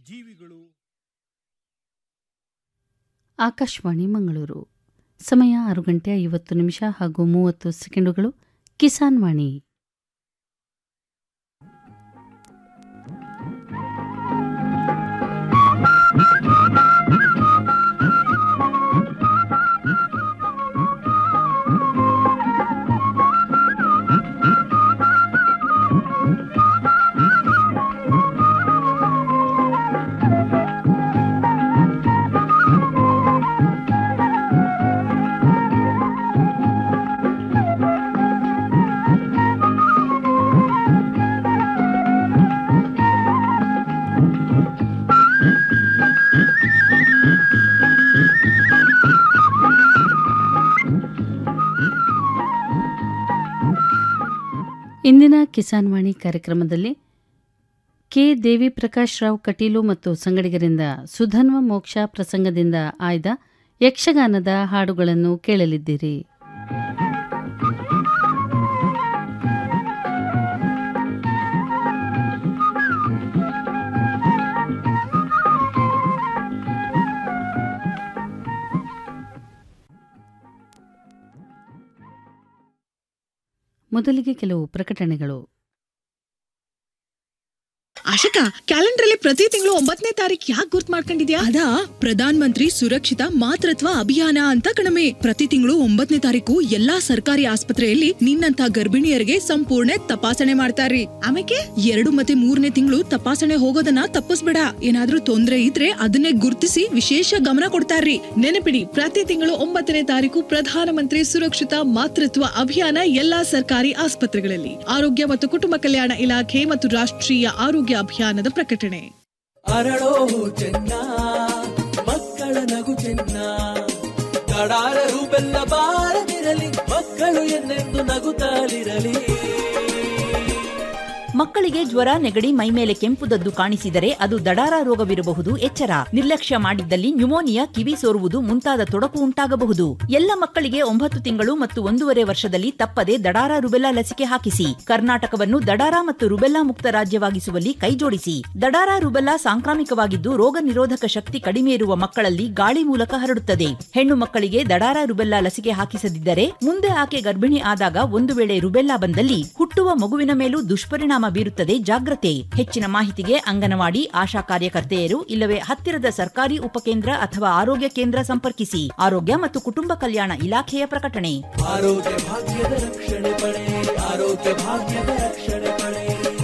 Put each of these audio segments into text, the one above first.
ಜೀವಿಗಳು ಆಕಾಶವಾಣಿ ಮಂಗಳೂರು ಸಮಯ ಆರು ಗಂಟೆ ಐವತ್ತು ನಿಮಿಷ ಹಾಗೂ ಮೂವತ್ತು ಸೆಕೆಂಡುಗಳು ಕಿಸಾನ್ ವಾಣಿ ಇಂದಿನ ಕಿಸಾನ್ ವಾಣಿ ಕಾರ್ಯಕ್ರಮದಲ್ಲಿ ಕೆ ದೇವಿ ಪ್ರಕಾಶ್ ರಾವ್ ಕಟೀಲು ಮತ್ತು ಸಂಗಡಿಗರಿಂದ ಸುಧನ್ವ ಮೋಕ್ಷ ಪ್ರಸಂಗದಿಂದ ಆಯ್ದ ಯಕ್ಷಗಾನದ ಹಾಡುಗಳನ್ನು ಕೇಳಲಿದ್ದೀರಿ ಮೊದಲಿಗೆ ಕೆಲವು ಪ್ರಕಟಣೆಗಳು ಆಶಿಕಾ ಕ್ಯಾಲೆಂಡರ್ ಅಲ್ಲಿ ಪ್ರತಿ ತಿಂಗಳು ಒಂಬತ್ತನೇ ತಾರೀಕು ಯಾಕೆ ಗುರ್ತ್ ಮಾಡ್ಕೊಂಡಿದ್ಯಾ ಅದಾ ಪ್ರಧಾನ್ ಮಂತ್ರಿ ಸುರಕ್ಷಿತ ಮಾತೃತ್ವ ಅಭಿಯಾನ ಅಂತ ಕಣಮೆ ಪ್ರತಿ ತಿಂಗಳು ಒಂಬತ್ತನೇ ತಾರೀಕು ಎಲ್ಲಾ ಸರ್ಕಾರಿ ಆಸ್ಪತ್ರೆಯಲ್ಲಿ ನಿನ್ನಂತ ಗರ್ಭಿಣಿಯರಿಗೆ ಸಂಪೂರ್ಣ ತಪಾಸಣೆ ಮಾಡ್ತಾರ್ರಿ ಆಮೇಲೆ ಎರಡು ಮತ್ತೆ ಮೂರನೇ ತಿಂಗಳು ತಪಾಸಣೆ ಹೋಗೋದನ್ನ ತಪ್ಪಿಸ್ಬೇಡ ಏನಾದ್ರೂ ತೊಂದ್ರೆ ಇದ್ರೆ ಅದನ್ನೇ ಗುರ್ತಿಸಿ ವಿಶೇಷ ಗಮನ ಕೊಡ್ತಾರ್ರಿ ನೆನಪಿಡಿ ಪ್ರತಿ ತಿಂಗಳು ಒಂಬತ್ತನೇ ತಾರೀಕು ಪ್ರಧಾನಮಂತ್ರಿ ಸುರಕ್ಷಿತ ಮಾತೃತ್ವ ಅಭಿಯಾನ ಎಲ್ಲಾ ಸರ್ಕಾರಿ ಆಸ್ಪತ್ರೆಗಳಲ್ಲಿ ಆರೋಗ್ಯ ಮತ್ತು ಕುಟುಂಬ ಕಲ್ಯಾಣ ಇಲಾಖೆ ಮತ್ತು ರಾಷ್ಟ್ರೀಯ ಆರೋಗ್ಯ ಅಭಿಯಾನದ ಪ್ರಕಟಣೆ ಅರಳೋ ಚೆನ್ನ ಮಕ್ಕಳ ನಗು ಚೆನ್ನ ಕಡಾರರು ಬೆಲ್ಲ ಬಾರದಿರಲಿ ಮಕ್ಕಳು ಎನ್ನೆಂದು ನಗುತ್ತಾಲಿರಲಿ ಮಕ್ಕಳಿಗೆ ಜ್ವರ ನೆಗಡಿ ಮೈಮೇಲೆ ಕೆಂಪುದದ್ದು ಕಾಣಿಸಿದರೆ ಅದು ದಡಾರ ರೋಗವಿರಬಹುದು ಎಚ್ಚರ ನಿರ್ಲಕ್ಷ್ಯ ಮಾಡಿದ್ದಲ್ಲಿ ನ್ಯುಮೋನಿಯಾ ಕಿವಿ ಸೋರುವುದು ಮುಂತಾದ ತೊಡಕು ಉಂಟಾಗಬಹುದು ಎಲ್ಲ ಮಕ್ಕಳಿಗೆ ಒಂಬತ್ತು ತಿಂಗಳು ಮತ್ತು ಒಂದೂವರೆ ವರ್ಷದಲ್ಲಿ ತಪ್ಪದೆ ದಡಾರ ರುಬೆಲ್ಲಾ ಲಸಿಕೆ ಹಾಕಿಸಿ ಕರ್ನಾಟಕವನ್ನು ದಡಾರ ಮತ್ತು ರುಬೆಲ್ಲಾ ಮುಕ್ತ ರಾಜ್ಯವಾಗಿಸುವಲ್ಲಿ ಕೈಜೋಡಿಸಿ ದಡಾರ ರುಬೆಲ್ಲಾ ಸಾಂಕ್ರಾಮಿಕವಾಗಿದ್ದು ರೋಗ ನಿರೋಧಕ ಶಕ್ತಿ ಕಡಿಮೆ ಇರುವ ಮಕ್ಕಳಲ್ಲಿ ಗಾಳಿ ಮೂಲಕ ಹರಡುತ್ತದೆ ಹೆಣ್ಣು ಮಕ್ಕಳಿಗೆ ದಡಾರ ರುಬೆಲ್ಲಾ ಲಸಿಕೆ ಹಾಕಿಸದಿದ್ದರೆ ಮುಂದೆ ಆಕೆ ಗರ್ಭಿಣಿ ಆದಾಗ ಒಂದು ವೇಳೆ ರುಬೆಲ್ಲಾ ಬಂದಲ್ಲಿ ಹುಟ್ಟುವ ಮಗುವಿನ ಮೇಲೂ ದುಷ್ಪರಿಣಾಮ ಬೀರುತ್ತದೆ ಜಾಗ್ರತೆ ಹೆಚ್ಚಿನ ಮಾಹಿತಿಗೆ ಅಂಗನವಾಡಿ ಆಶಾ ಕಾರ್ಯಕರ್ತೆಯರು ಇಲ್ಲವೇ ಹತ್ತಿರದ ಸರ್ಕಾರಿ ಉಪಕೇಂದ್ರ ಅಥವಾ ಆರೋಗ್ಯ ಕೇಂದ್ರ ಸಂಪರ್ಕಿಸಿ ಆರೋಗ್ಯ ಮತ್ತು ಕುಟುಂಬ ಕಲ್ಯಾಣ ಇಲಾಖೆಯ ಪ್ರಕಟಣೆ ಆರೋಗ್ಯ ಭಾಗ್ಯದ ರಕ್ಷಣೆ ಪಡೆ ಆರೋಗ್ಯ ಭಾಗ್ಯದ ರಕ್ಷಣೆ ಪಡೆ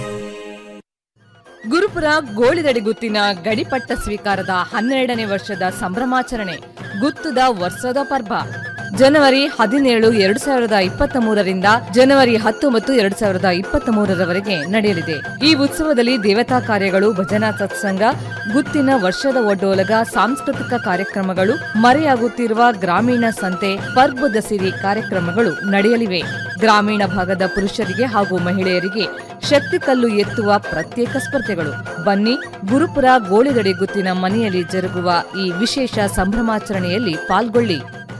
ಗುರುಪುರ ಗೋಳಿದಡಿ ಗುತ್ತಿನ ಗಡಿಪಟ್ಟ ಸ್ವೀಕಾರದ ಹನ್ನೆರಡನೇ ವರ್ಷದ ಸಂಭ್ರಮಾಚರಣೆ ಗುತ್ತದ ವರ್ಷದ ಪರ್ವ ಜನವರಿ ಹದಿನೇಳು ಎರಡು ಸಾವಿರದ ಇಪ್ಪತ್ತ ಮೂರರಿಂದ ಜನವರಿ ಹತ್ತೊಂಬತ್ತು ಎರಡು ಸಾವಿರದ ಇಪ್ಪತ್ತ ಮೂರರವರೆಗೆ ನಡೆಯಲಿದೆ ಈ ಉತ್ಸವದಲ್ಲಿ ದೇವತಾ ಕಾರ್ಯಗಳು ಭಜನಾ ಸತ್ಸಂಗ ಗುತ್ತಿನ ವರ್ಷದ ಒಡ್ಡೋಲಗ ಸಾಂಸ್ಕೃತಿಕ ಕಾರ್ಯಕ್ರಮಗಳು ಮರೆಯಾಗುತ್ತಿರುವ ಗ್ರಾಮೀಣ ಸಂತೆ ಪರ್ಬದ ಸಿರಿ ಕಾರ್ಯಕ್ರಮಗಳು ನಡೆಯಲಿವೆ ಗ್ರಾಮೀಣ ಭಾಗದ ಪುರುಷರಿಗೆ ಹಾಗೂ ಮಹಿಳೆಯರಿಗೆ ಶಕ್ತಿ ಕಲ್ಲು ಎತ್ತುವ ಪ್ರತ್ಯೇಕ ಸ್ಪರ್ಧೆಗಳು ಬನ್ನಿ ಗುರುಪುರ ಗೋಳಿದಡಿ ಗುತ್ತಿನ ಮನೆಯಲ್ಲಿ ಜರುಗುವ ಈ ವಿಶೇಷ ಸಂಭ್ರಮಾಚರಣೆಯಲ್ಲಿ ಪಾಲ್ಗೊಳ್ಳಿ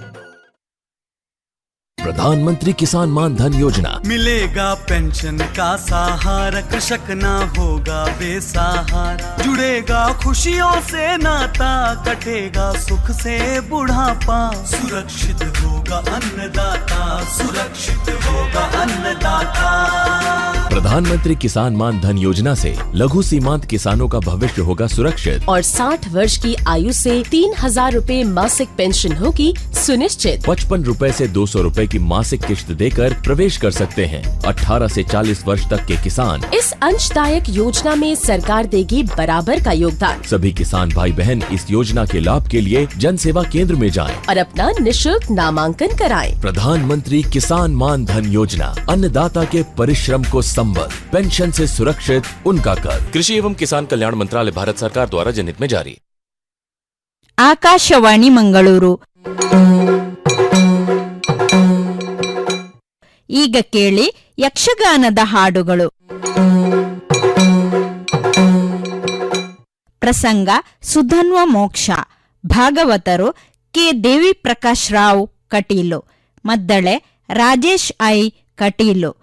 प्रधानमंत्री किसान मान धन योजना मिलेगा पेंशन का सहारा कृषक ना होगा बेसहारा जुड़ेगा खुशियों से नाता कटेगा सुख से बुढ़ापा सुरक्षित होगा अन्नदाता सुरक्षित होगा अन्नदाता प्रधानमंत्री किसान मान धन योजना से लघु सीमांत किसानों का भविष्य होगा सुरक्षित और 60 वर्ष की आयु से तीन हजार रूपए मासिक पेंशन होगी सुनिश्चित पचपन रूपए से दो सौ रूपए की मासिक किश्त देकर प्रवेश कर सकते हैं 18 से 40 वर्ष तक के किसान इस अंशदायक योजना में सरकार देगी बराबर का योगदान सभी किसान भाई बहन इस योजना के लाभ के लिए जन सेवा केंद्र में जाएं। और अपना निशुल्क नामांकन कराएं। प्रधानमंत्री किसान मान धन योजना अन्नदाता के परिश्रम को संबल पेंशन से सुरक्षित उनका कर कृषि एवं किसान कल्याण मंत्रालय भारत सरकार द्वारा जनहित में जारी ಆಕಾಶವಾಣಿ ಮಂಗಳೂರು ಈಗ ಕೇಳಿ ಯಕ್ಷಗಾನದ ಹಾಡುಗಳು ಪ್ರಸಂಗ ಸುಧನ್ವ ಮೋಕ್ಷ ಭಾಗವತರು ಕೆ ದೇವಿ ಪ್ರಕಾಶ್ ರಾವ್ ಕಟೀಲು ಮದ್ದಳೆ ರಾಜೇಶ್ ಐ ಕಟೀಲು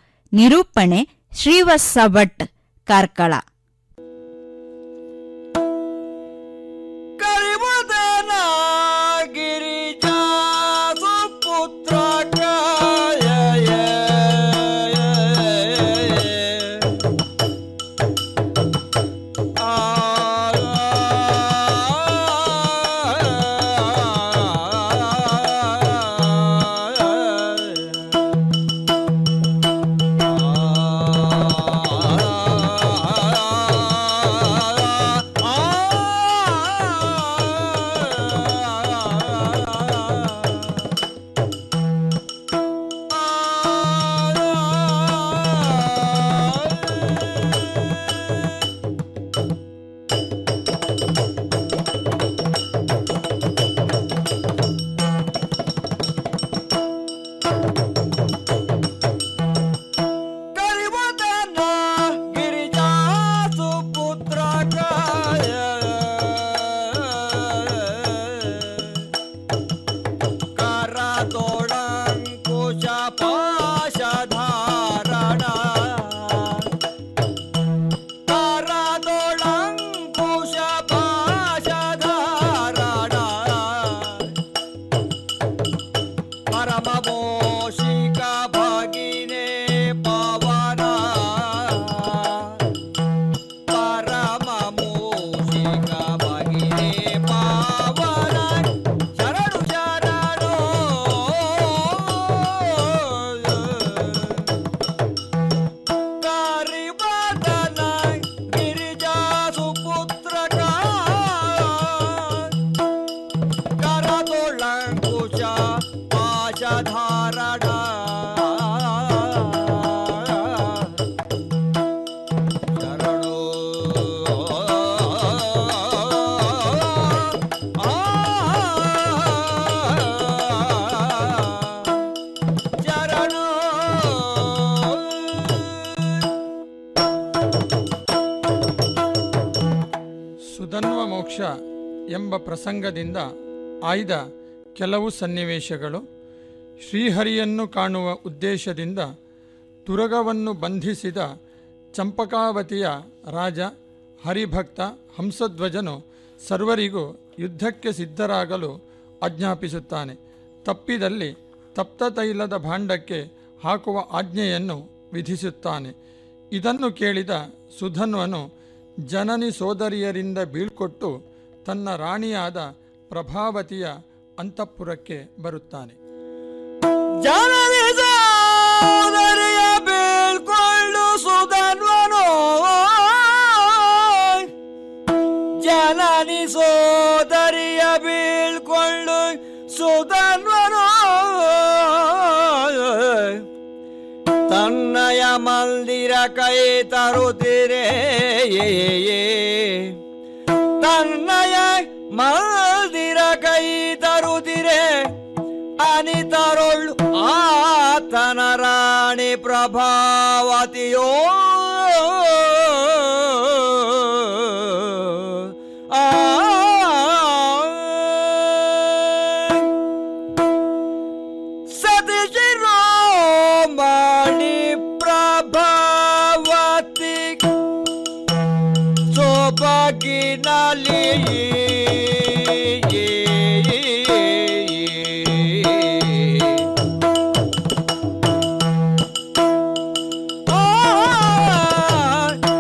ನಿರೂಪಣೆ ಶ್ರೀವತ್ಸ ಭಟ್ ಕಾರ್ಕಳ ಎಂಬ ಪ್ರಸಂಗದಿಂದ ಆಯ್ದ ಕೆಲವು ಸನ್ನಿವೇಶಗಳು ಶ್ರೀಹರಿಯನ್ನು ಕಾಣುವ ಉದ್ದೇಶದಿಂದ ತುರಗವನ್ನು ಬಂಧಿಸಿದ ಚಂಪಕಾವತಿಯ ರಾಜ ಹರಿಭಕ್ತ ಹಂಸಧ್ವಜನು ಸರ್ವರಿಗೂ ಯುದ್ಧಕ್ಕೆ ಸಿದ್ಧರಾಗಲು ಆಜ್ಞಾಪಿಸುತ್ತಾನೆ ತಪ್ಪಿದಲ್ಲಿ ತಪ್ತ ತೈಲದ ಭಾಂಡಕ್ಕೆ ಹಾಕುವ ಆಜ್ಞೆಯನ್ನು ವಿಧಿಸುತ್ತಾನೆ ಇದನ್ನು ಕೇಳಿದ ಸುಧನ್ವನು ಜನನಿ ಸೋದರಿಯರಿಂದ ಬೀಳ್ಕೊಟ್ಟು ತನ್ನ ರಾಣಿಯಾದ ಪ್ರಭಾವತಿಯ ಅಂತಃಪುರಕ್ಕೆ ಬರುತ್ತಾನೆ ಜನನಿ ಸೋದರಿಯ ಬೀಳ್ಕೊಂಡು ಸುಧನ್ವನು ಜನನಿ ಸೋದರಿಯ ಬೀಳ್ಕೊಂಡು ಸುಧನ್ವನು ತನ್ನಯ ಮಂದಿರ ಕೈ ತರುತ್ತಿರೇ ತನ್ನಯ ಮಂದಿರ ಕೈ ತರುತ್ತಿರೆ ಅನಿತರೊಳ್ಳು ಆತನ ರಾಣಿ ಪ್ರಭಾವತಿಯೋ ಆ ಸತಿ ಶಿರೋಮಣಿ ಪ್ರಭಾವತಿ ಸೊಬಗಿನಲ್ಲಿ ಆ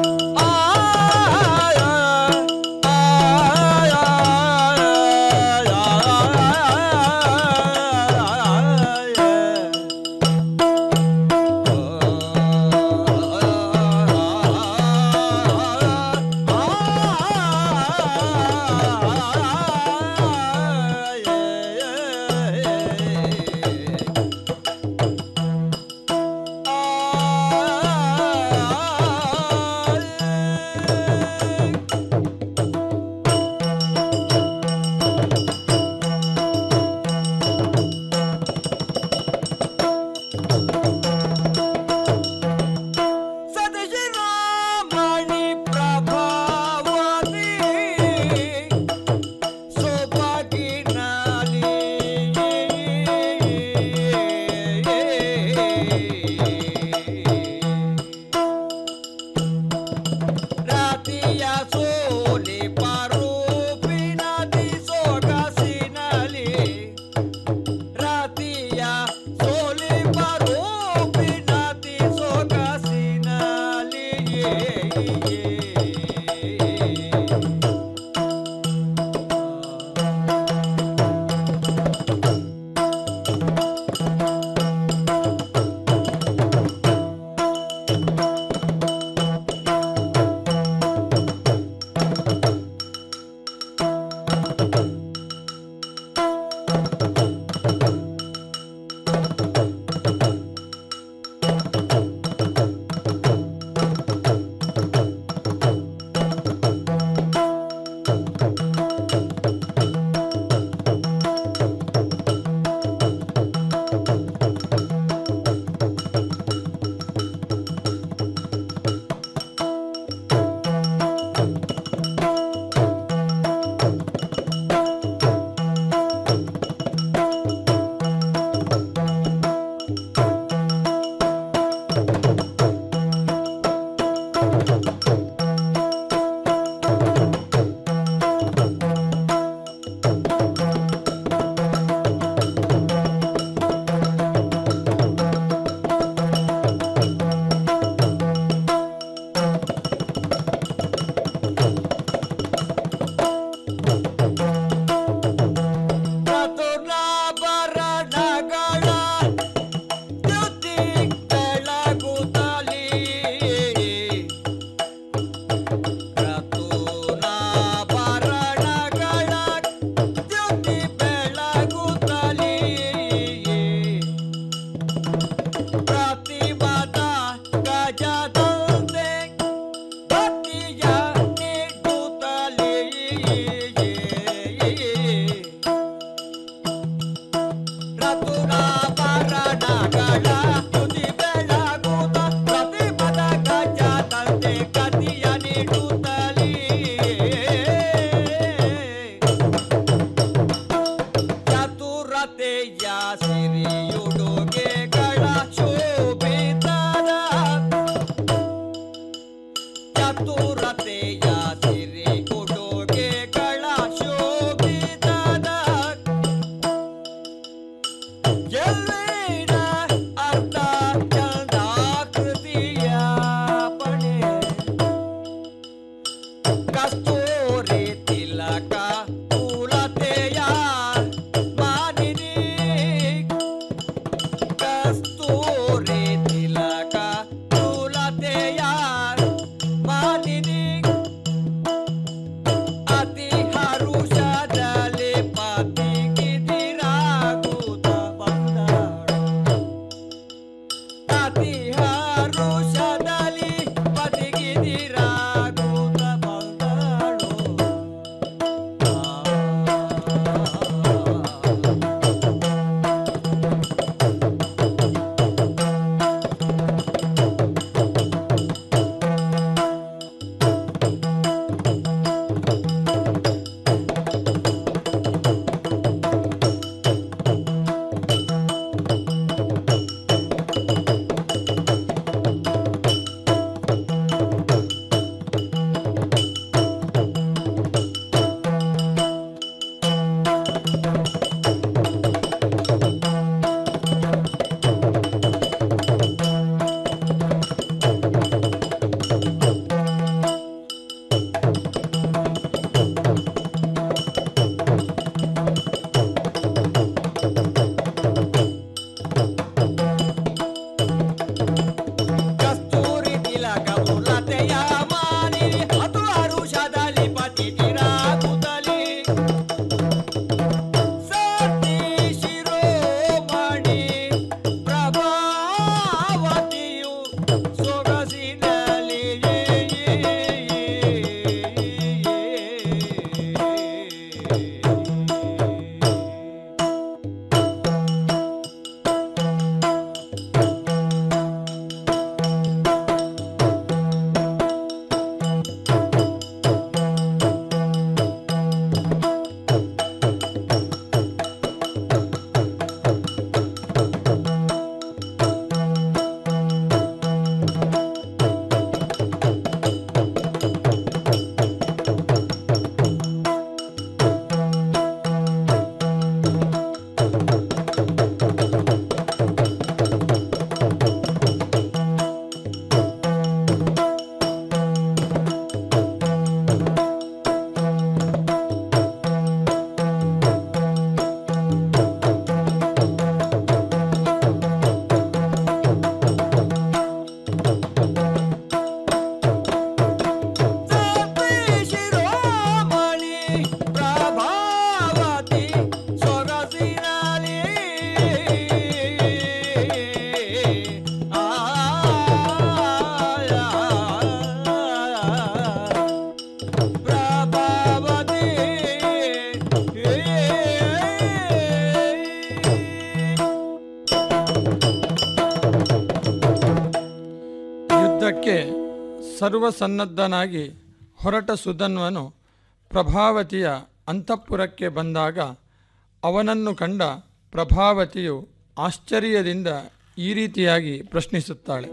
ಯುದ್ಧಕ್ಕೆ ಸರ್ವಸನ್ನದ್ಧನಾಗಿ ಹೊರಟ ಸುಧನ್ವನು ಪ್ರಭಾವತಿಯ ಅಂತಃಪುರಕ್ಕೆ ಬಂದಾಗ ಅವನನ್ನು ಕಂಡ ಪ್ರಭಾವತಿಯು ಆಶ್ಚರ್ಯದಿಂದ ಈ ರೀತಿಯಾಗಿ ಪ್ರಶ್ನಿಸುತ್ತಾಳೆ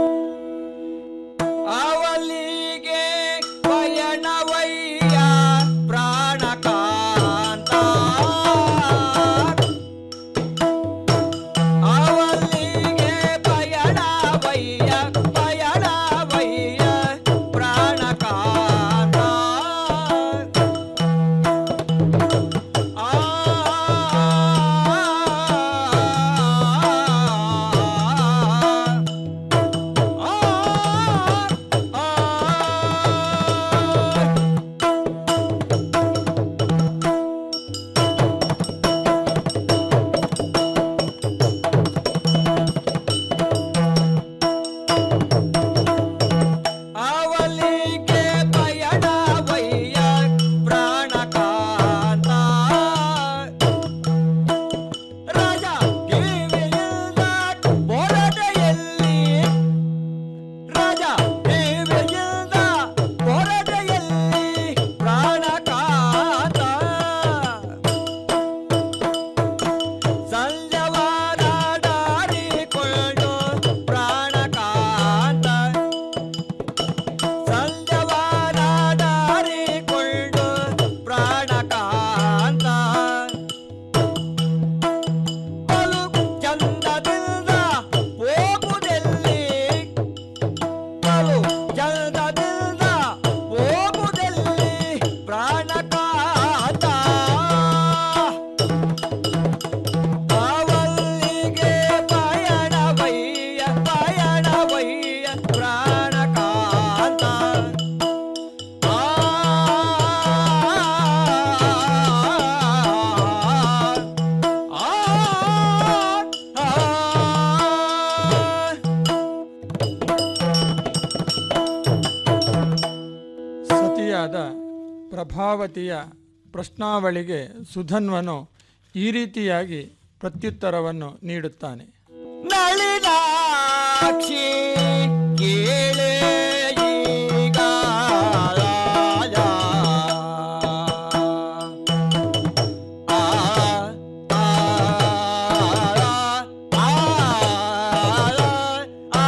ಅವಲಿಗೆ ಪಯಣವಯ್ಯ ಪ್ರಾಣಕಾಂತ ಅವಲಿಗೆ ಪಯಣವಯ್ಯ ಪಯಣವಯ್ಯ ಪ್ರಾಣಕಾಂತ ಅವಲಿಗೆ ಪಯಣವಯ್ಯ ಪ್ರಾಣಕಾಂತ ರಾಜ ಕಿವಿಯಿಲ್ಲದ ಬೊರಡೆಯಲ್ಲಿ ರಾಜ ಕಿವಿಯಿಲ್ಲದ ಬೊರಡೆಯಲ್ಲಿ ಪ್ರಾಣಕಾಂತ ಸಂಜವಾಡಾಡಿಕೊಂಡು ಪ್ರಾಣಕಾಂತ ಸಂಜವಾಡಾಡಿಕೊಂಡು ಪ್ರಾಣಕಾಂತ ಬಲು ಚಂದದಿಂದ ಹೋಗುವುದೆಲ್ಲಿ ಬಲು ಚಂದದಿಂದ ಹೋಗುವುದೆಲ್ಲಿ ಪ್ರಾಣಕಾಂತ ಅವಲ್ಲಿಗೆ ಪಯಣವಯ್ಯ ಪಯಣವಯ್ಯ ಪ್ರಾಣಕಾಂತ ಆ ಸತಿಯಾದ ಪ್ರಭಾವತಿಯ ಪ್ರಶ್ನಾವಳಿಗೆ ಸುಧನ್ವನು ಈ ರೀತಿಯಾಗಿ ಪ್ರತ್ಯುತ್ತರವನ್ನು ನೀಡುತ್ತಾನೆ ನಳಿನಾಕ್ಷಿ ಕೇಳೆ ಈಗ ಆ, ಆ, ಆ, ಆ,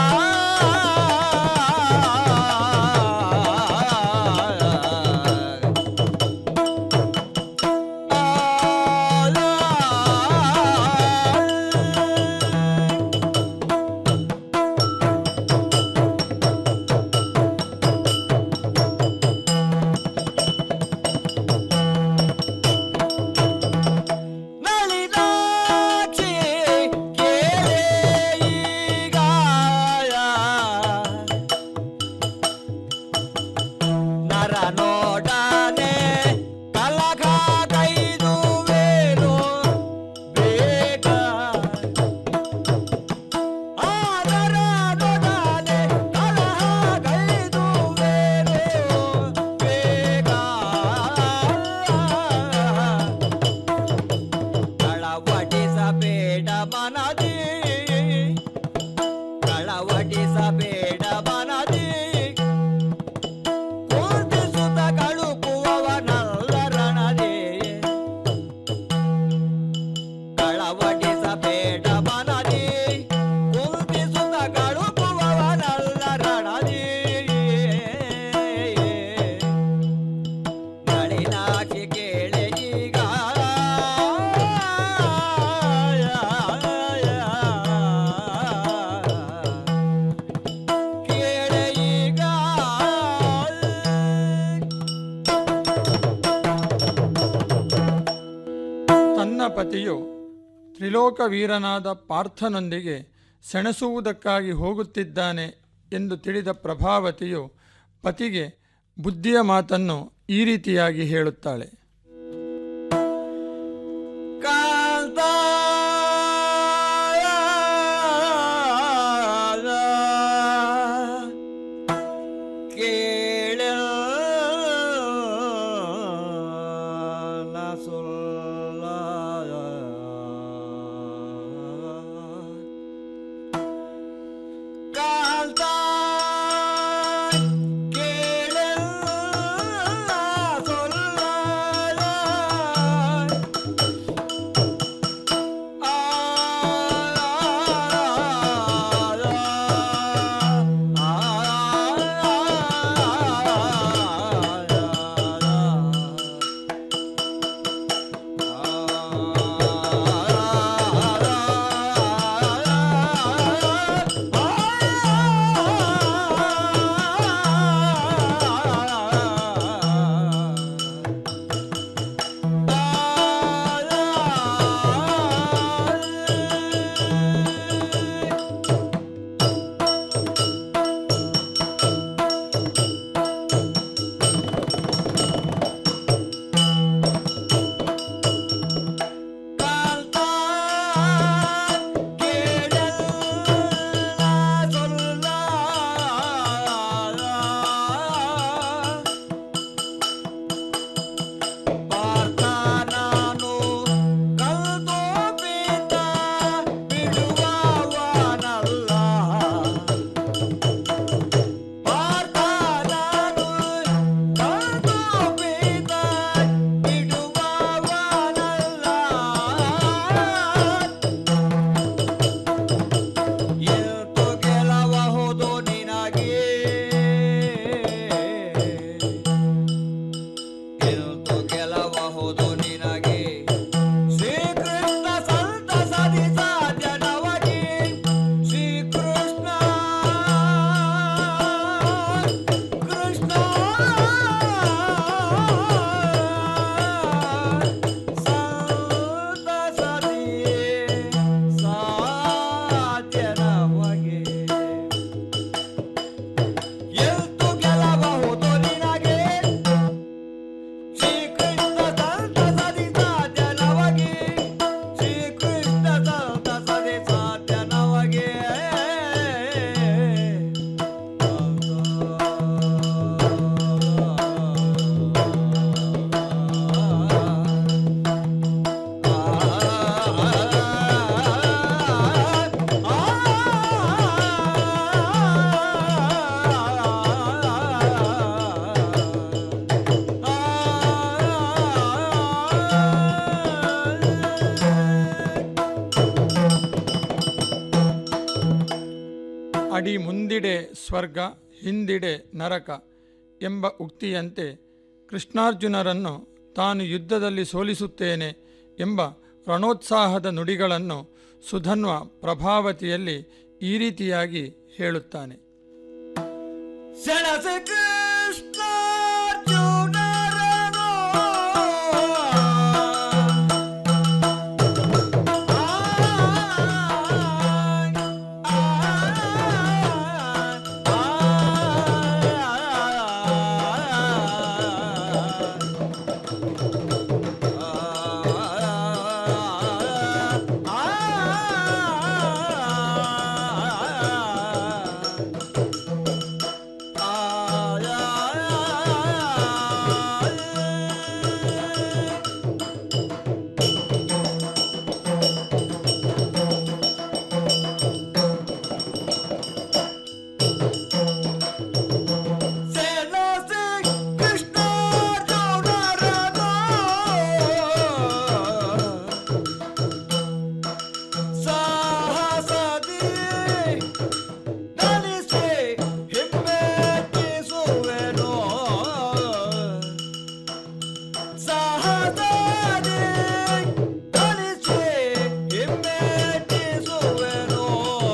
ನಳಿನಾಕ್ಷಿ ಕೇಳೆ ಈಗ ನರ ನೋಡನೆ ಕಲಗ ಕೈದುವೇನು ಬೇಗ ಆ ನರ ನೋಡನೆ ಕಲಹ ಕೈದುವೇನು ಬೇಗ ಕಳವಡಿಸಬೇಡ ಮನದಿ ಕಳವಡಿಸಬೇಡ ಮನದಿ ಕುಂದಿಸುತ್ತ ಕಳುಕುವವನಲ್ಲ ರಣದಿ ಕಳವಡಿಸಬೇಡ ಮನದಿ ಕುಂದಿಸುತ್ತ ಕಳುಕುವವನಲ್ಲ ರಣದಿ ನಳಿನಾಕಿ ಕೇಳೆ ಈಗ ಕೇಳೆ ಈಗ ತನ್ನ ಪತಿಯು ತ್ರಿಲೋಕ ವೀರನಾದ ಪಾರ್ಥನೊಂದಿಗೆ ಸೆಣಸುವುದಕ್ಕಾಗಿ ಹೋಗುತ್ತಿದ್ದಾನೆ ಎಂದು ತಿಳಿದ ಪ್ರಭಾವತಿಯು ಪತಿಗೆ ಬುದ್ಧಿಯ ಮಾತನ್ನು ಈ ರೀತಿಯಾಗಿ ಹೇಳುತ್ತಾಳೆ ಕಾಂತ ಕೇಳ ಸುಲ್ಲ ಕಾಂತ ಸ್ವರ್ಗ ಹಿಂದಿಡೆ ನರಕ ಎಂಬ ಉಕ್ತಿಯಂತೆ ಕೃಷ್ಣಾರ್ಜುನರನ್ನು ತಾನು ಯುದ್ಧದಲ್ಲಿ ಸೋಲಿಸುತ್ತೇನೆ ಎಂಬ ರಣೋತ್ಸಾಹದ ನುಡಿಗಳನ್ನು ಸುಧನ್ವ ಪ್ರಭಾವತಿಯಲ್ಲಿ ಈ ರೀತಿಯಾಗಿ ಹೇಳುತ್ತಾನೆ ಸೆಣಸ ಕೃಷ್ಣಾರ್ಜುನರನು ಸೆಣಸ ಕೃಷ್ಣಾರ್ಜುನರನು ಸಾಹಸದಿ ನಲಿಸಿ ಹಿಮ್ಮೆಟ್ಟಿಸುವೆನು ಸಾಹಸದಿ ನಲಿಸಿ ಹಿಮ್ಮೆಟ್ಟಿಸುವೆನು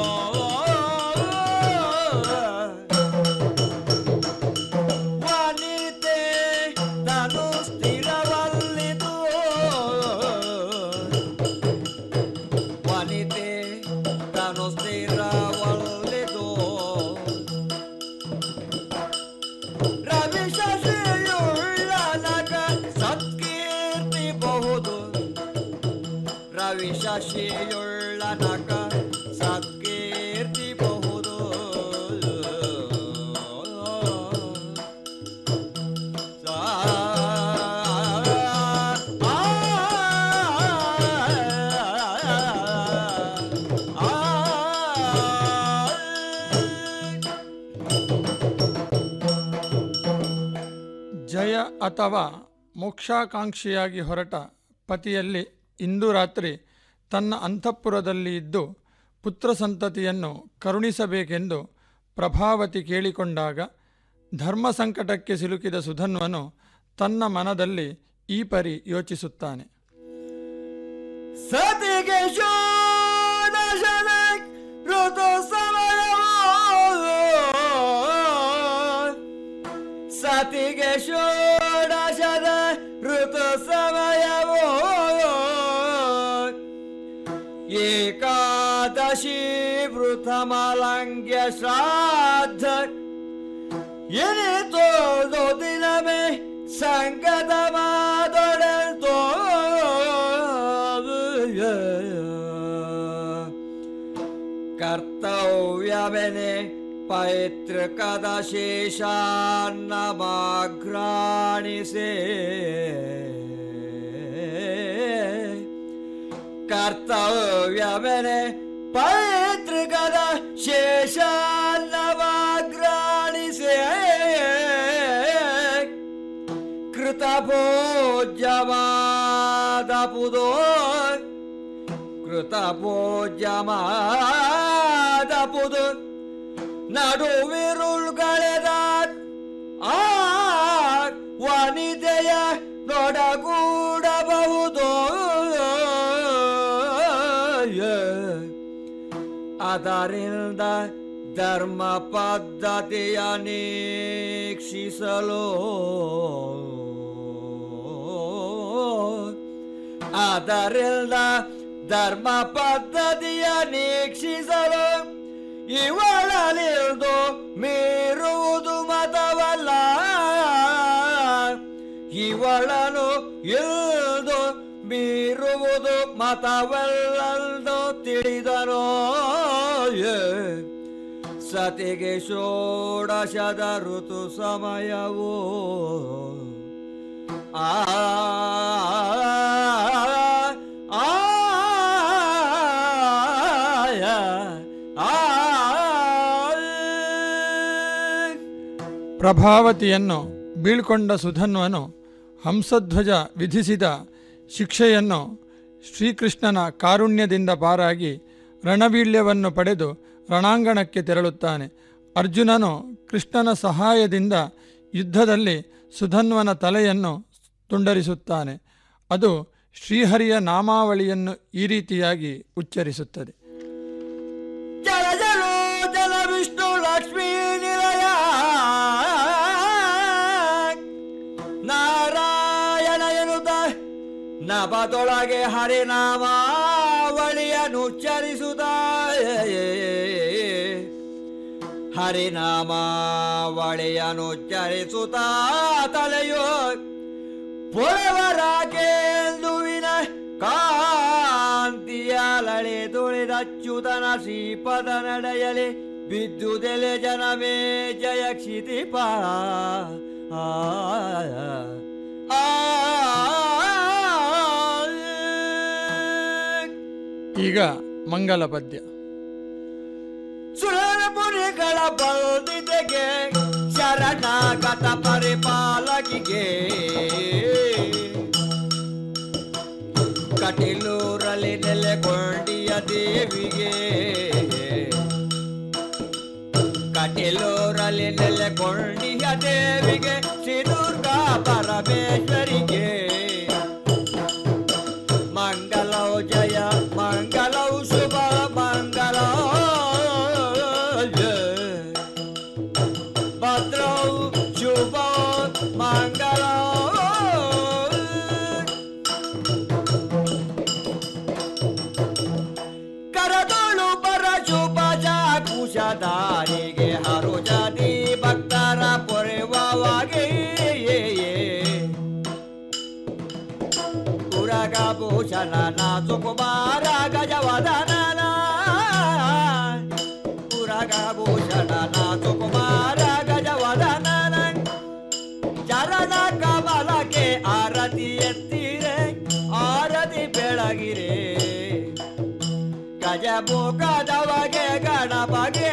ವನಿತೆ ನಾನು ಸ್ಥಿರವಲ್ಲಿದು ವನಿತೆ ನಾನು ಸ್ಥಿರವಲ್ಲಿದು ರವಿ ಶಶಿಯುಳ್ಳ ನಗ ಸತ್ಕೀರ್ತಿ ಬಹುದು ರವಿ ಶಶಿಯುಳ್ಳ ನಗ ಸತ್ಕೀರ್ತಿ ಬಹುದು ಜಯ ಅಥವಾ ಮೋಕ್ಷಾಕಾಂಕ್ಷಿಯಾಗಿ ಹೊರಟ ಪತಿಯಲ್ಲಿ ಇಂದು ರಾತ್ರಿ ತನ್ನ ಅಂತಃಪುರದಲ್ಲಿ ಇದ್ದು ಪುತ್ರ ಸಂತತಿಯನ್ನು ಕರುಣಿಸಬೇಕೆಂದು ಪ್ರಭಾವತಿ ಕೇಳಿಕೊಂಡಾಗ ಧರ್ಮ ಸಂಕಟಕ್ಕೆ ಸಿಲುಕಿದ ಸುಧನ್ವನು ತನ್ನ ಮನದಲ್ಲಿ ಈ ಪರಿ ಯೋಚಿಸುತ್ತಾನೆ ಸತಿಗೆ ಷೋಡಶದ ಋತು ಸಮಯವೋ ಸತಿಗೆ ಷೋಡಶದ ಋತು ಸಮಯವೋ ಏಕಾದಶಿ ವೃಥಮಲಂಗ್ಯ ಶ್ರಾದ್ದ ಎನಿತೋದು ದಿನಮೇ ಸಂಗತ ಮಾದೊಡೆಲ್ತೋ ಕರ್ತವ್ಯವೆನೆ ಪೈತೃಕದ ಶೇಷಾನ್ನಮಾಘ್ರಾಣಿಸೆ ಕರ್ತವ್ಯವೆನೆ ಪೈತೃಕದ ಶೇಷಾನ್ನಮಾಘ್ರಾಣಿಸೆ ಕೃತಭೋಜ್ಯವಾದ ಪುದೋ ಕೃತಭೋಜ್ಯಮಾದ ಪುದು ನಡುವಿರುಳ್ಗಳೆದ ಆ ವನಿತೆಯ ನೊಡಗೂಡಬಹುದು ಅದರಿಂದ ಧರ್ಮ ಪದ್ಧತಿಯ ನೀಕ್ಷಿಸಲು ಅದರಿಂದ ಧರ್ಮ ಪದ್ಧತಿಯ ನೀಕ್ಷಿಸಲು ಇವಳಲಿಲ್ದು ಮೀರುವುದು ಮತವಲ್ಲ ಇವಳನು ಇಲ್ದು ಮೀರುವುದು ಮತವಲ್ಲಂದು ತಿಳಿದನೋ ಏ. ಸತಿಗೆ ಷೋಡಶದ ಋತು ಸಮಯವೋ ಆ ಆ ಪ್ರಭಾವತಿಯನ್ನು ಬೀಳ್ಕೊಂಡ ಸುಧನ್ವನು ಹಂಸಧ್ವಜ ವಿಧಿಸಿದ ಶಿಕ್ಷೆಯನ್ನು ಶ್ರೀಕೃಷ್ಣನ ಕಾರುಣ್ಯದಿಂದ ಪಾರಾಗಿ ರಣವೀಳ್ಯವನ್ನು ಪಡೆದು ರಣಾಂಗಣಕ್ಕೆ ತೆರಳುತ್ತಾನೆ ಅರ್ಜುನನು ಕೃಷ್ಣನ ಸಹಾಯದಿಂದ ಯುದ್ಧದಲ್ಲಿ ಸುಧನ್ವನ ತಲೆಯನ್ನು ತುಂಡರಿಸುತ್ತಾನೆ ಅದು ಶ್ರೀಹರಿಯ ನಾಮಾವಳಿಯನ್ನು ಈ ರೀತಿಯಾಗಿ ಉಚ್ಚರಿಸುತ್ತದೆ ಜಲ ಜಲೋ ಜಲ ವಿಷ್ಣು ಲಕ್ಷ್ಮೀ ನಿಲಯ ನಾರಾಯಣ ಎನ್ನುತ್ತ ನಭದೊಳಗೆ ಹರಿನಾಮಾವಳಿಯನ್ನು ಉಚ್ಚರಿಸುತ್ತ ಹರಿನಾಮಾವಳಿಯನ್ನು ಉಚ್ಚರಿಸುತ್ತ ತಲೆಯೋ ಪೊಳವರಾಕೆಂದುವಿನ ಕಾಂತಿಯಾಲಳೆ ತುಳಿದಚ್ಯುತನ ಶ್ರೀಪದ ನಡೆಯಲಿ ಬಿದ್ದುದೆಲೆ ಜನಮೇ ಜಯ ಕ್ಷಿತಿಪ ಆ, ಆ, ಈಗ ಮಂಗಲ ಪದ್ಯ ಸುರರ ಮುನಿಗಳ ಬಲ್ದಿದೆಗೆ ಶರಣಾಗತ ಪರಿಪಾಲಕಿಗೆ ಕಟಿಲೂರಲ್ಲಿ ನೆಲೆಗೊಂಡಿಯ ದೇವಿಗೆ ಕಟಿಲೂರಲ್ಲಿ ನೆಲೆಗೊಂಡಿಯ ದೇವಿಗೆ ಶ್ರೀ ದುರ್ಗಾ ಪರಮೇಶ್ವರಿಗೆ ಮಂಗಲೌ ಜಯ ಮಂಗಲೌ ಶುಭ ಮಂಗಲೌ ಜಯ ಭದ್ರೌ ಶುಭ ಮಂಗಲೌ ಕರದೋಳು ಬರ ಶುಭ ಕುಶದಾರಿಗೆ ಹರು ಜಾತಿ ಭಕ್ತರ ಪೊರೆವಾಗೆ ಭೂಷಣ ನಾಸು ಕುಮಾರ ಗಜವದನ ಪುರಗ ಭೂಷಣ ನಾಸು ಕುಮಾರ ಗಜವದನ ಚರಣ ಕಮಲಕ್ಕೆ ಆರತಿ ಎತ್ತಿರೆ ಆರತಿ ಬೆಳಗಿರೆ ಗಜಮುಖದವಗೆ ಗಣಪಗೆ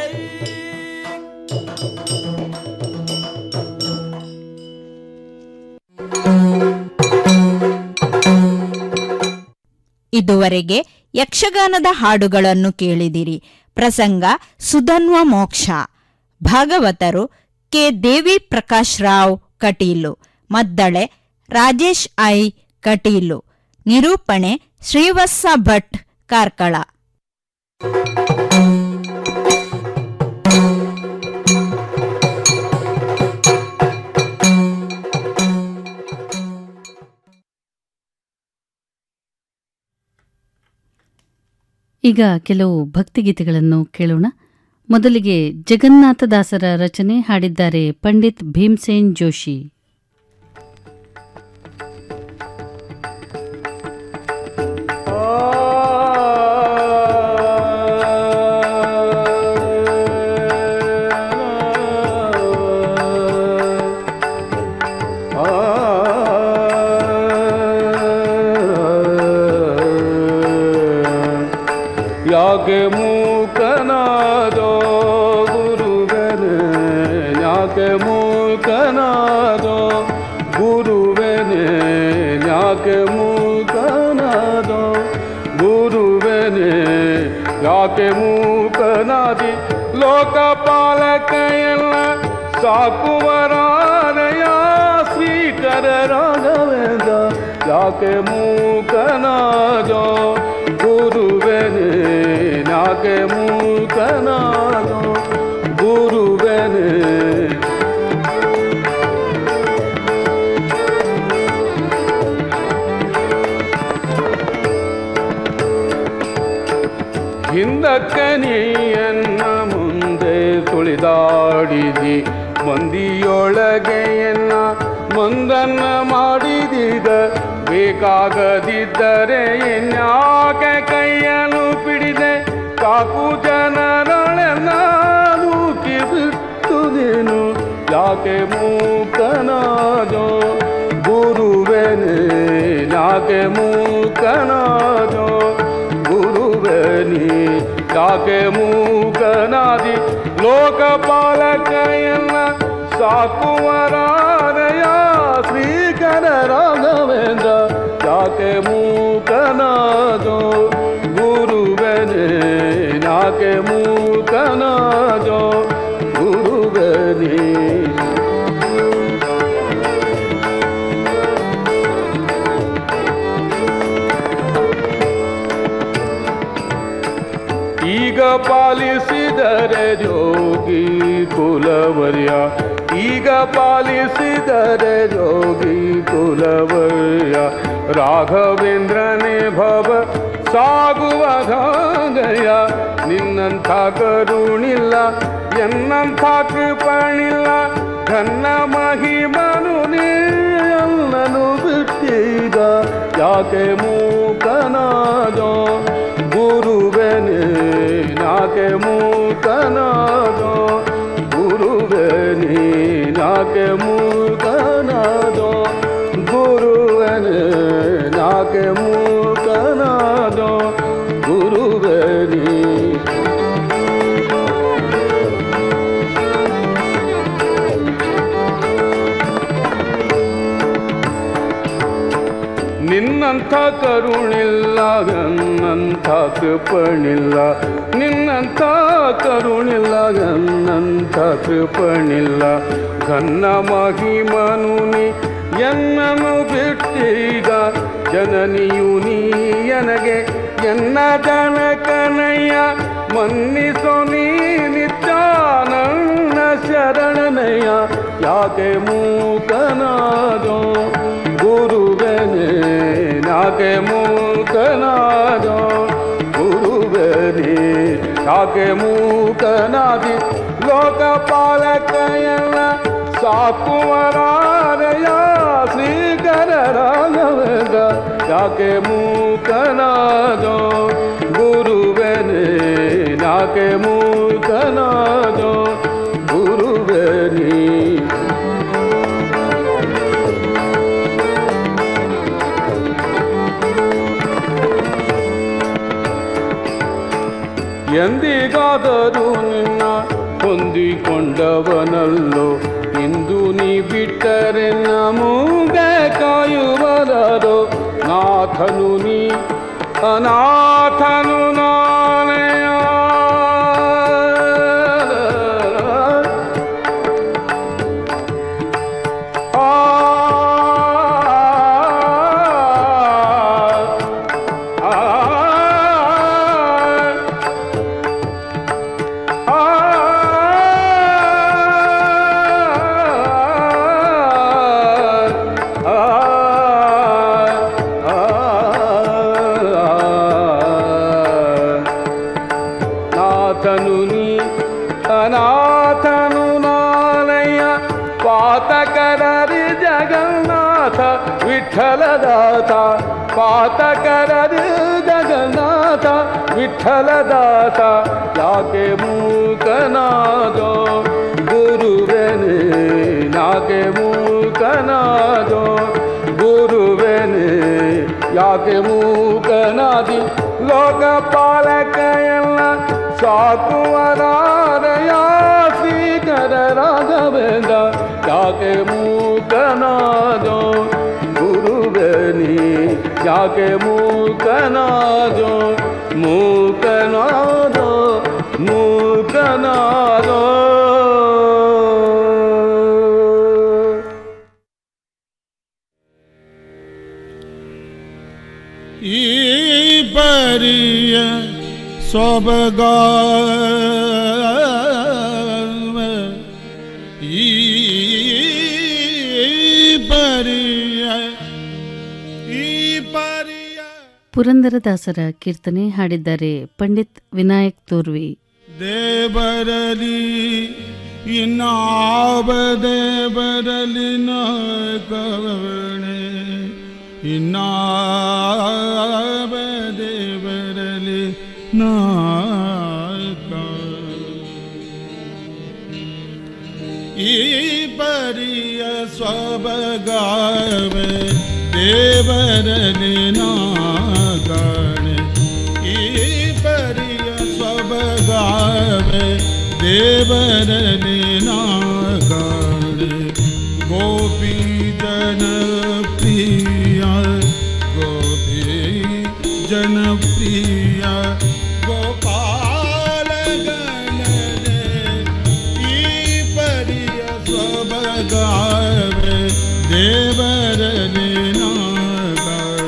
ಇದುವರೆಗೆ ಯಕ್ಷಗಾನದ ಹಾಡುಗಳನ್ನು ಕೇಳಿದಿರಿ ಪ್ರಸಂಗ ಸುಧನ್ವ ಮೋಕ್ಷ ಭಾಗವತರು ಕೆ ದೇವಿ ಪ್ರಕಾಶ್ ರಾವ್ ಕಟೀಲು ಮದ್ದಳೆ ರಾಜೇಶ್ ಐ ಕಟೀಲು ನಿರೂಪಣೆ ಶ್ರೀವತ್ಸ ಭಟ್ ಕಾರ್ಕಳ ಈಗ ಕೆಲವು ಭಕ್ತಿಗೀತೆಗಳನ್ನು ಕೇಳೋಣ ಮೊದಲಿಗೆ ಜಗನ್ನಾಥದಾಸರ ರಚನೆ ಹಾಡಿದ್ದಾರೆ ಪಂಡಿತ್ ಭೀಮ್ಸೇನ್ ಜೋಶಿ ಯಾಕೆ ಮೂಕನಾದೋ ಗುರುವೆನೆ ಯಾಕೆ ಮೂಕನಾದೋ ಗುರುವೆನೆ ಯಾಕೆ ಮೂಕನಾದೋ ಗುರುವೆನೆ ಯಾಕೆ ಮೂಕನಾದಿ ಲೋಕಪಾಲಕೆಯಲ್ಲ ಸಾಕುವರಾನಯ ಶ್ರೀಕರ ರಾಘವೇಂದ್ರ ಯಾಕೆ ಮೂಕನಾದೋ ಗುರುವೆನೆ ಯಾಕೆ ಮೂಕನಾದೋ ಗುರುವೆನೆ ಹಿಂದಕ್ಕೆ ನೀಯನ್ನ ಮುಂದೆ ತುಳಿದಾಡಿದಿ ಮಂದಿಯೊಳಗೆಯನ್ನ ಮಂದನ್ನ ಮಾಡಿದೀಗ ಬೇಕಾಗದಿದ್ದರೆ ಇನ್ಯಾಕೆ ಕೈಯನ್ನು ಪಿಡಿದೆ ಕಾಕು ಜನರೊಳೆನ್ನ ನೂಕಿ ಬಿಟ್ಟು ನೀನು ಯಾಕೆ ಮೂಕನಾದೋ ಗುರುವೆನೆ ಯಾಕೆ ಮೂಕನಾದೋ ಗುರುವೆನಿ ಯಾಕೆ ಮೂಕನಾದಿ ಲೋಕಪಾಲಕೆಯನ್ನ ಸಾಕುವರಾನಯ ಶ್ರೀಕರ ರಾಘವೇಂದ್ರ ಯಾಕೆ ಮೂಕನಾದೋ ಗುರುವೆನೆ ಯಾಕೆ ಮೂಕನಾದೋ ಗುರುವನೇ ಈಗ ಪಾಲಿಸಿದರೆ ಜೋಗಿ ಕುಲವರ್ಯ ಈಗ ಪಾಲಿಸಿದರೆ ಜೋಗಿ ಕುಲವರ್ಯ ರಾಘವೇಂದ್ರನೇ ಭವ ಸಾಗುವ ಧಾಗಯ ನಿನ್ನಂಥ ಕರುಣಿಲ್ಲ ಎನ್ನಂಥ ಕೃಪಣಿಲ್ಲ ಘನ್ನ ಮಹಿಮನು ನೀನು ಬಿಟ್ಟೀಗ ಯಾಕೆ ಮೂಕನಾದೋ ಗುರುವೆನೆ ನಾಕೆ ಮೂಕನಾದೋ ಗುರುವೆನೆ ನಾಕೆ ಮೂಕನಾದೋ ಗುರುವೆನೆ ನಾಕೆ ಮೂಕನಾದೋ ಗುರುವೆನೆ ನಿನ್ನಂಥ ಕರುಣಿಲ್ಲ ನನ್ನಂಥ ಕೃಪಣಿಲ್ಲ ನಿನ್ನಂಥ ಕರುಣಿಲ್ಲ ನನ್ನಂಥ ಕೃಪಣಿಲ್ಲ ಘನ್ನ ಮಹಿಮನು ನೀ ಎನ್ನನು ಬಿಟ್ಟೀಗ ಜನನಿಯು ನೀ ನನಗೆ ಎನ್ನ ಜನಕನಯ್ಯ ಮನ್ನಿಸೋ ನೀ ನಿತ್ಯಾನಂದ ಶರಣನಯ್ಯ ಯಾಕೆ ಮೂಕನಾದೋ ಗುರುವೆನೆ ನಾಕೆ ಮೂಕನಾದೋ ಗುರುವೆನೆ ಯಾಕೆ ಮೂಕನಾದಿ ಲೋಕಪಾಲಕಯಲ್ಲ ಸಾಕುವರಾರಯ ಶ್ರೀಕರ ರಾಘವೇಂದ್ರ ಯಾಕೆ ಮೂಕನಾದೋ ಗುರುವೆನೆ ನಾಕೆ ಮೂಕನಾದೋ ಗುರುವೆನಿ ಎಂದಿಗಾದರೂ ನಿನ್ನ ಹೊಂದಿಕೊಂಡವನಲ್ಲೋ ಇಂದು ನೀ ಬಿಟ್ಟರೆ ನಮೂಗೆ ಕಾಯುವರರೋ ನಾಥನು ನೀ ಅನಾಥನು ನಾನೆಯ ನಾಥನು ನೀ ಅನಾಥನು ನಾನಯ್ಯ ಪಾತಕರರಿ ಜಗನ್ನಾಥ ವಿಠಲದಾತ ಪಾತಕರರಿ ಜಗನ್ನಾಥ ವಿಠಲದಾತ ಯಾಕೆ ಮೂಕನಾದೋ ಗುರುವೆನೆ ನಾಕೆ ಮೂಕನಾದೋ ಗುರುವೆನೆ ಯಾಕೆ ಮೂಕನಾದಿ ಲೋಕಪಾಲಕಯಲ್ಲ ಸಾಕುವರಾರಯ ಶ್ರೀಕರ ರಾಘವೇಂದ್ರ ಯಾಕೆ ಮೂಕನಾದೋ ಗುರುವೆನಿ ಯಾಕೆ ಮೂಕನಾದೋ ಮೂಕನಾದೋ ಮೂಕನಾದೋ ಈ ಪರಿಯ ಸೊಬಗಾವ ಈ ಪರಿಯ ಈ ಪರಿಯ ಪುರಂದರದಾಸರ ಕೀರ್ತನೆ ಹಾಡಿದ್ದಾರೆ ಪಂಡಿತ್ ವಿನಾಯಕ್ ತೋರ್ವಿ ದೇವರಲಿ ಇನ್ನಾವ ದೇವರಲಿ ನ ಕವಣೆ ಇನ್ನಾವ ದೇವರಲಿ ನಾಕ ಈ ಪರಿಯ ಸ್ವಬಗಾವೆ ದೇವರಲಿ ನಾಗಣೆ ಈ ಪರಿಯ ಸ್ವಬಗಾವೆ ದೇವರಲಿ ನಾಗಣೆ ಗೋಪಿ ಜನ ಪ್ರಿಯ ಗೋಪಿ ಜನಪ್ರಿಯ ಗೋಪಾಲ ಗಣನೆ ಈ ಪರಿ ಗಾವೆ ದೇವರಲ್ಲಿ ನಾಗಾವೆ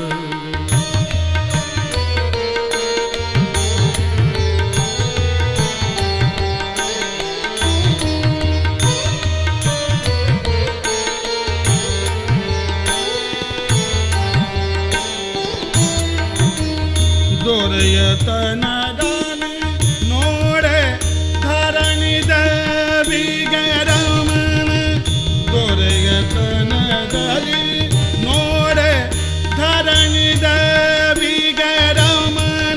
ದೊರೆಯತನದಲ್ಲಿ ನೋಡೆ ಧರಣಿದ ವಿಗರಮಣ ದೊರೆಯತನದಲ್ಲಿ ನೋಡೆ ಧರಣಿದ ವಿಗರಮಣ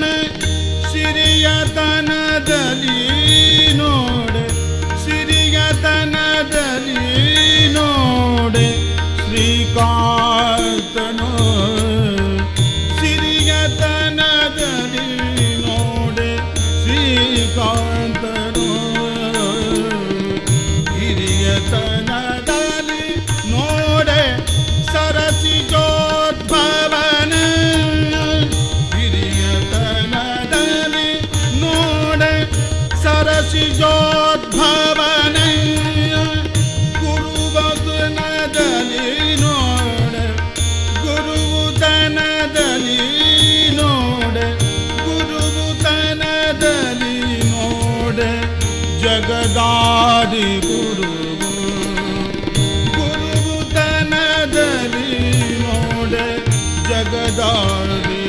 ಸಿರಿಯತನದಲ್ಲಿ ನೋಡೆ ಸಿರಿಯತನದಲ್ಲಿ ನೋಡೆ ಶ್ರೀಕಾಂತನೋ ಸಿರಿಯತನದಲ್ಲಿ ನೋಡೆ ಶ್ರೀಕಾಂತನೋ ಹಿರಿಯತನದಲ್ಲಿ ನೋಡೆ ಸರಸಿ ಜೋದ್ಭವನ ಹಿರಿಯತನದಲ್ಲಿ ನೋಡೆ ಸರಸಿ ಜೋದ್ಭವನ ಗುರುವದನದಲ್ಲಿ ನೋಡೆ ಗುರುವುದನದಲ್ಲಿ ನೋಡೆ ಗುರುವುದನದಲ್ಲಿ ನೋಡೆ ಜಗದಾದಿ ಗುರು ಗುರುವುದನದಲ್ಲಿ ನೋಡೆ ಜಗದಾದಿ